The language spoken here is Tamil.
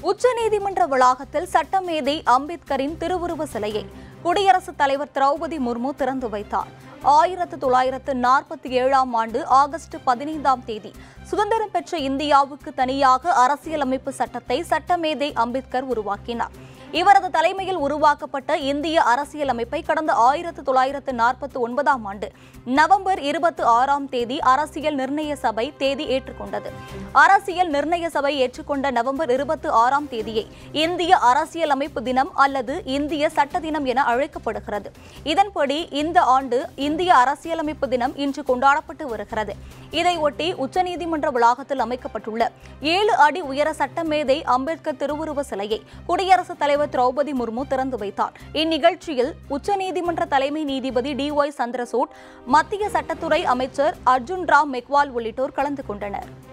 உச்சநீதிமன்ற வளாகத்தில் சட்டமேதை அம்பேத்கரின் திருவுருவ சிலையை குடியரசுத் தலைவர் திரௌபதி முர்மு திறந்து வைத்தார் ஆயிரத்து தொள்ளாயிரத்து நாற்பத்தி ஏழாம் ஆண்டு ஆகஸ்ட் பதினைந்தாம் தேதி சுதந்திரம் பெற்ற இந்தியாவுக்கு தனியாக அரசியலமைப்பு சட்டத்தை சட்டமேதை அம்பேத்கர் உருவாக்கினார் இவரது தலைமையில் உருவாக்கப்பட்ட இந்திய அரசியலமைப்பை கடந்த ஆயிரத்து தொள்ளாயிரத்து நாற்பத்தி ஒன்பதாம் ஆண்டு நவம்பர் இருபத்தி ஆறாம் தேதி அரசியல் நிர்ணய சபை தேதி ஏற்றுக்கொண்டது அரசியல் நிர்ணய சபை ஏற்றுக்கொண்ட நவம்பர் இருபத்தி ஆறாம் தேதியை இந்திய அரசியலமைப்பு தினம் அல்லது இந்திய சட்ட தினம் என அழைக்கப்படுகிறது இதன்படி இந்த ஆண்டு இந்திய அரசியலமைப்பு தினம் இன்று கொண்டாடப்பட்டு வருகிறது இதையொட்டி உச்சநீதிமன்ற வளாகத்தில் அமைக்கப்பட்டுள்ள ஏழு அடி உயர சட்டமேதை அம்பேத்கர் திருவுருவ சிலையை குடியரசுத் தலைவர் திரௌபதி முர்மு திறந்து வைத்தார் இந்நிகழ்ச்சியில் உச்சநீதிமன்ற தலைமை நீதிபதி டி ஒய் சந்திரசூட் மத்திய சட்டத்துறை அமைச்சர் அர்ஜுன் ராம் மெக்வால் உள்ளிட்டோர் கலந்து கொண்டனர்